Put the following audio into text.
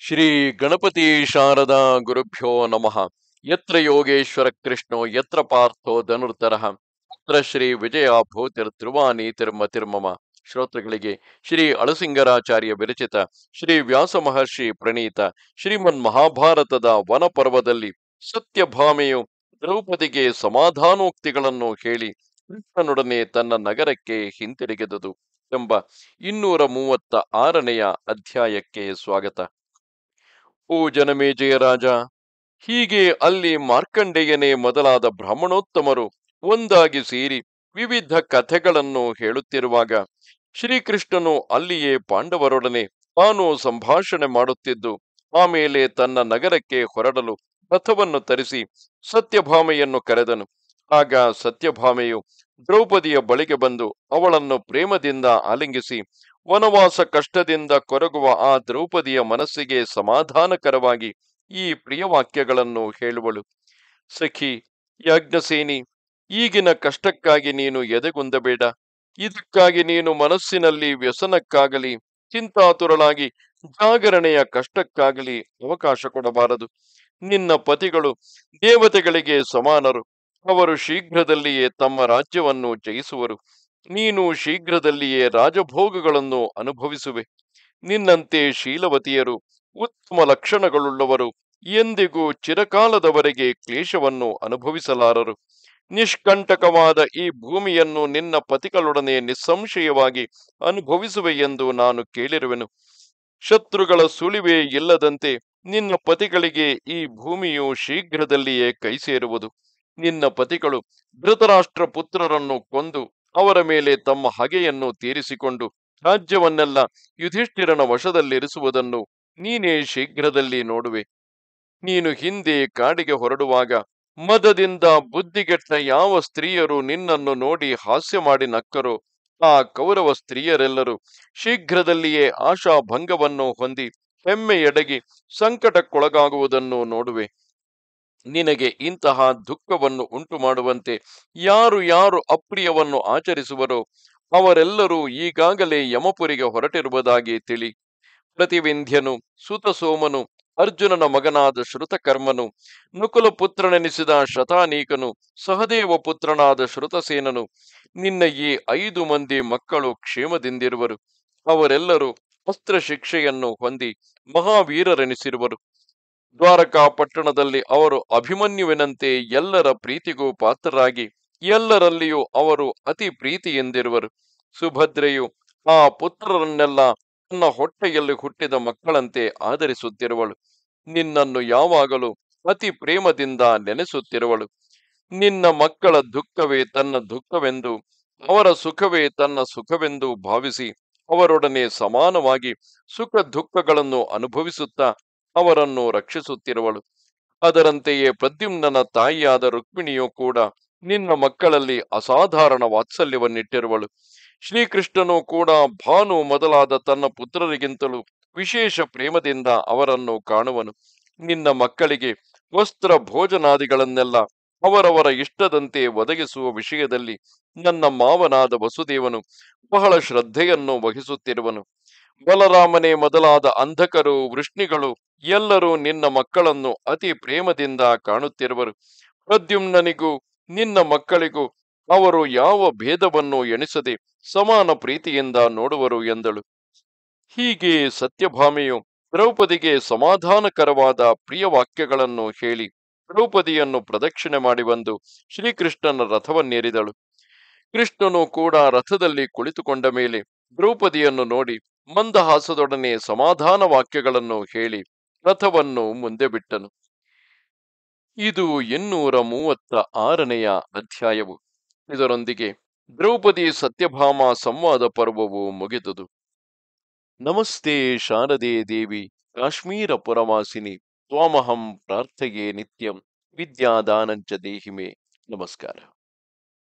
ಶ್ರೀ ಗಣಪತಿ ಶಾರದಾ ಗುರುಭ್ಯೋ ನಮಃ ಯತ್ರ ಯೋಗೇಶ್ವರ ಕೃಷ್ಣೋ ಯತ್ರ ಪಾರ್ಥೋ ಧನುರ್ತರಃ ತತ್ರ ಶ್ರೀ ವಿಜಯ ಭೂತಿರ್ ಧ್ರುವಾನಿ ತಿರ್ಮತಿರ್ಮಮ ಶ್ರೋತೃಗಳಿಗೆ ಶ್ರೀ ಅಳಸಿಂಗರಾಚಾರ್ಯ ವಿರಚಿತ ಶ್ರೀ ವ್ಯಾಸ ಮಹರ್ಷಿ ಪ್ರಣೀತ ಶ್ರೀಮನ್ ಮಹಾಭಾರತದ ವನಪರ್ವದಲ್ಲಿ ಸತ್ಯಭಾಮೆಯು ದ್ರೌಪದಿಗೆ ಸಮಾಧಾನೋಕ್ತಿಗಳನ್ನು ಹೇಳಿ ಕೃಷ್ಣನೊಡನೆ ತನ್ನ ನಗರಕ್ಕೆ ಹಿಂತಿರುಗಿದುದು ಎಂಬ ಇನ್ನೂರ ಮೂವತ್ತ ಆರನೆಯ ಅಧ್ಯಾಯಕ್ಕೆ ಸ್ವಾಗತ ಓ ಜನಮೇಜಯ ರಾಜ ಹೀಗೆ ಅಲ್ಲಿ ಮಾರ್ಕಂಡೇಯನೇ ಮೊದಲಾದ ಬ್ರಾಹ್ಮಣೋತ್ತಮರು ಒಂದಾಗಿ ಸೇರಿ ವಿವಿಧ ಕಥೆಗಳನ್ನು ಹೇಳುತ್ತಿರುವಾಗ ಶ್ರೀಕೃಷ್ಣನು ಅಲ್ಲಿಯೇ ಪಾಂಡವರೊಡನೆ ತಾನು ಸಂಭಾಷಣೆ ಮಾಡುತ್ತಿದ್ದು ಆಮೇಲೆ ತನ್ನ ನಗರಕ್ಕೆ ಹೊರಡಲು ರಥವನ್ನು ತರಿಸಿ ಸತ್ಯಭಾಮೆಯನ್ನು ಕರೆದನು ಆಗ ಸತ್ಯಭಾಮೆಯು ದ್ರೌಪದಿಯ ಬಳಿಗೆ ಬಂದು ಅವಳನ್ನು ಪ್ರೇಮದಿಂದ ಆಲಿಂಗಿಸಿ ವನವಾಸ ಕಷ್ಟದಿಂದ ಕೊರಗುವ ಆ ದ್ರೌಪದಿಯ ಮನಸ್ಸಿಗೆ ಸಮಾಧಾನಕರವಾಗಿ ಈ ಪ್ರಿಯವಾಕ್ಯಗಳನ್ನು ಹೇಳುವಳು ಸಖಿ ಯಾಜ್ಞಸೇನಿ ಈಗಿನ ಕಷ್ಟಕ್ಕಾಗಿ ನೀನು ಎದೆಗುಂದಬೇಡ ಇದಕ್ಕಾಗಿ ನೀನು ಮನಸ್ಸಿನಲ್ಲಿ ವ್ಯಸನಕ್ಕಾಗಲಿ ಚಿಂತಾತುರಳಾಗಿ ಜಾಗರಣೆಯ ಕಷ್ಟಕ್ಕಾಗಲಿ ಅವಕಾಶ ಕೊಡಬಾರದು ನಿನ್ನ ಪತಿಗಳು ದೇವತೆಗಳಿಗೆ ಸಮಾನರು ಅವರು ಶೀಘ್ರದಲ್ಲಿಯೇ ತಮ್ಮ ರಾಜ್ಯವನ್ನು ಜಯಿಸುವರು ನೀನು ಶೀಘ್ರದಲ್ಲಿಯೇ ರಾಜಭೋಗಗಳನ್ನು ಅನುಭವಿಸುವೆ ನಿನ್ನಂತೆ ಶೀಲವತಿಯರು ಉತ್ತಮ ಲಕ್ಷಣಗಳುಳ್ಳವರು ಎಂದಿಗೂ ಚಿರಕಾಲದವರೆಗೆ ಕ್ಲೇಶವನ್ನು ಅನುಭವಿಸಲಾರರು ನಿಷ್ಕಂಟಕವಾದ ಈ ಭೂಮಿಯನ್ನು ನಿನ್ನ ಪತಿಗಳೊಡನೆ ನಿಸ್ಸಂಶಯವಾಗಿ ಅನುಭವಿಸುವೆ ಎಂದು ನಾನು ಕೇಳಿರುವೆನು ಶತ್ರುಗಳ ಸುಳಿವೆ ಇಲ್ಲದಂತೆ ನಿನ್ನ ಪತಿಗಳಿಗೆ ಈ ಭೂಮಿಯು ಶೀಘ್ರದಲ್ಲಿಯೇ ಕೈ ಸೇರುವುದು ನಿನ್ನ ಪತಿಗಳು ಧೃತರಾಷ್ಟ್ರ ಪುತ್ರರನ್ನು ಕೊಂದು ಅವರ ಮೇಲೆ ತಮ್ಮ ಹಗೆಯನ್ನು ತೀರಿಸಿಕೊಂಡು ರಾಜ್ಯವನ್ನೆಲ್ಲ ಯುಧಿಷ್ಠಿರನ ವಶದಲ್ಲಿರಿಸುವುದನ್ನು ನೀನೇ ಶೀಘ್ರದಲ್ಲಿ ನೋಡುವೆ ನೀನು ಹಿಂದೆ ಕಾಡಿಗೆ ಹೊರಡುವಾಗ ಮದದಿಂದ ಬುದ್ಧಿಗೆಟ್ಟ ಯಾವ ಸ್ತ್ರೀಯರು ನಿನ್ನನ್ನು ನೋಡಿ ಹಾಸ್ಯ ಮಾಡಿ ನಕ್ಕರೋ ಆ ಕೌರವ ಸ್ತ್ರೀಯರೆಲ್ಲರೂ ಶೀಘ್ರದಲ್ಲಿಯೇ ಆಶಾ ಭಂಗವನ್ನು ಹೊಂದಿ ಹೆಮ್ಮೆಯಡಗಿ ಸಂಕಟಕ್ಕೊಳಗಾಗುವುದನ್ನು ನೋಡುವೆ ನಿನಗೆ ಇಂತಹ ದುಃಖವನ್ನು ಉಂಟು ಮಾಡುವಂತೆ ಯಾರು ಯಾರು ಅಪ್ರಿಯವನ್ನು ಆಚರಿಸುವರೋ ಅವರೆಲ್ಲರೂ ಈಗಾಗಲೇ ಯಮಪುರಿಗೆ ಹೊರಟಿರುವುದಾಗಿ ತಿಳಿ ಪ್ರತಿವಿಂಧ್ಯನು ಸುತಸೋಮನು ಅರ್ಜುನನ ಮಗನಾದ ಶ್ರುತಕರ್ಮನು ನಕುಲ ಪುತ್ರನೆನಿಸಿದ ಶತಾನೀಕನು ಸಹದೇವ ಪುತ್ರನಾದ ಶ್ರುತಸೇನನು ನಿನ್ನ ಈ ಐದು ಮಂದಿ ಮಕ್ಕಳು ಕ್ಷೇಮದಿಂದಿರುವರು ಅವರೆಲ್ಲರೂ ಅಸ್ತ್ರ ಶಿಕ್ಷೆಯನ್ನು ಹೊಂದಿ ಮಹಾವೀರರೆನಿಸಿರುವರು ದ್ವಾರಕಾ ಪಟ್ಟಣದಲ್ಲಿ ಅವರು ಅಭಿಮನ್ಯುವಿನಂತೆ ಎಲ್ಲರ ಪ್ರೀತಿಗೂ ಪಾತ್ರರಾಗಿ ಎಲ್ಲರಲ್ಲಿಯೂ ಅವರು ಅತಿ ಪ್ರೀತಿಯಿಂದಿರುವರು ಸುಭದ್ರೆಯು ಆ ಪುತ್ರರನ್ನೆಲ್ಲ ತನ್ನ ಹೊಟ್ಟೆಯಲ್ಲಿ ಹುಟ್ಟಿದ ಮಕ್ಕಳಂತೆ ಆದರಿಸುತ್ತಿರುವಳು ನಿನ್ನನ್ನು ಯಾವಾಗಲೂ ಅತಿ ಪ್ರೇಮದಿಂದ ನೆನೆಸುತ್ತಿರುವಳು ನಿನ್ನ ಮಕ್ಕಳ ದುಃಖವೇ ತನ್ನ ದುಃಖವೆಂದು ಅವರ ಸುಖವೇ ತನ್ನ ಸುಖವೆಂದು ಭಾವಿಸಿ ಅವರೊಡನೆ ಸಮಾನವಾಗಿ ಸುಖ ದುಃಖಗಳನ್ನು ಅನುಭವಿಸುತ್ತಾ ಅವರನ್ನು ರಕ್ಷಿಸುತ್ತಿರುವಳು ಅದರಂತೆಯೇ ಪ್ರದ್ಯುಮ್ನನ ತಾಯಿಯಾದ ರುಕ್ಮಿಣಿಯು ಕೂಡ ನಿನ್ನ ಮಕ್ಕಳಲ್ಲಿ ಅಸಾಧಾರಣ ವಾತ್ಸಲ್ಯವನ್ನಿಟ್ಟಿರುವಳು ಶ್ರೀಕೃಷ್ಣನು ಕೂಡ ಭಾನು ಮೊದಲಾದ ತನ್ನ ಪುತ್ರರಿಗಿಂತಲೂ ವಿಶೇಷ ಪ್ರೇಮದಿಂದ ಅವರನ್ನು ಕಾಣುವನು ನಿನ್ನ ಮಕ್ಕಳಿಗೆ ವಸ್ತ್ರ ಭೋಜನಾದಿಗಳನ್ನೆಲ್ಲ ಅವರವರ ಇಷ್ಟದಂತೆ ಒದಗಿಸುವ ವಿಷಯದಲ್ಲಿ ನನ್ನ ಮಾವನಾದ ವಸುದೇವನು ಬಹಳ ಶ್ರದ್ಧೆಯನ್ನು ವಹಿಸುತ್ತಿರುವನು ಬಲರಾಮನೇ ಮೊದಲಾದ ಅಂಧಕರು ವೃಷ್ಣಿಗಳು ಎಲ್ಲರೂ ನಿನ್ನ ಮಕ್ಕಳನ್ನು ಅತಿ ಪ್ರೇಮದಿಂದ ಕಾಣುತ್ತಿರುವರು ಪ್ರದ್ಯುಮ್ನನಿಗೂ ನಿನ್ನ ಮಕ್ಕಳಿಗೂ ಅವರು ಯಾವ ಭೇದವನ್ನು ಎಣಿಸದೆ ಸಮಾನ ಪ್ರೀತಿಯಿಂದ ನೋಡುವರು ಎಂದಳು ಹೀಗೆ ಸತ್ಯಭಾಮೆಯು ದ್ರೌಪದಿಗೆ ಸಮಾಧಾನಕರವಾದ ಪ್ರಿಯ ವಾಕ್ಯಗಳನ್ನು ಹೇಳಿ ದ್ರೌಪದಿಯನ್ನು ಪ್ರದಕ್ಷಿಣೆ ಮಾಡಿ ಬಂದು ಶ್ರೀಕೃಷ್ಣನ ರಥವನ್ನೇರಿದಳು ಕೃಷ್ಣನು ಕೂಡ ರಥದಲ್ಲಿ ಕುಳಿತುಕೊಂಡ ಮೇಲೆ ದ್ರೌಪದಿಯನ್ನು ನೋಡಿ ಮಂದಹಾಸದೊಡನೆ ಸಮಾಧಾನ ವಾಕ್ಯಗಳನ್ನು ಹೇಳಿ ರಥವನ್ನು ಮುಂದೆ ಬಿಟ್ಟನು ಇದು ಇನ್ನೂರ ಮೂವತ್ತ ಆರನೆಯ ಅಧ್ಯಾಯವು ಇದರೊಂದಿಗೆ ದ್ರೌಪದಿ ಸತ್ಯಭಾಮ ಸಂವಾದ ಪರ್ವವು ಮುಗಿದುದು ನಮಸ್ತೆ ಶಾರದೆ ದೇವಿ ಕಾಶ್ಮೀರ ಪುರವಾಸಿನಿ ತ್ವಾಮಹಂ ಪ್ರಾರ್ಥಯೇ ನಿತ್ಯಂ ವಿದ್ಯಾದಾನಂಚ ದೇಹಿಮೆ ನಮಸ್ಕಾರ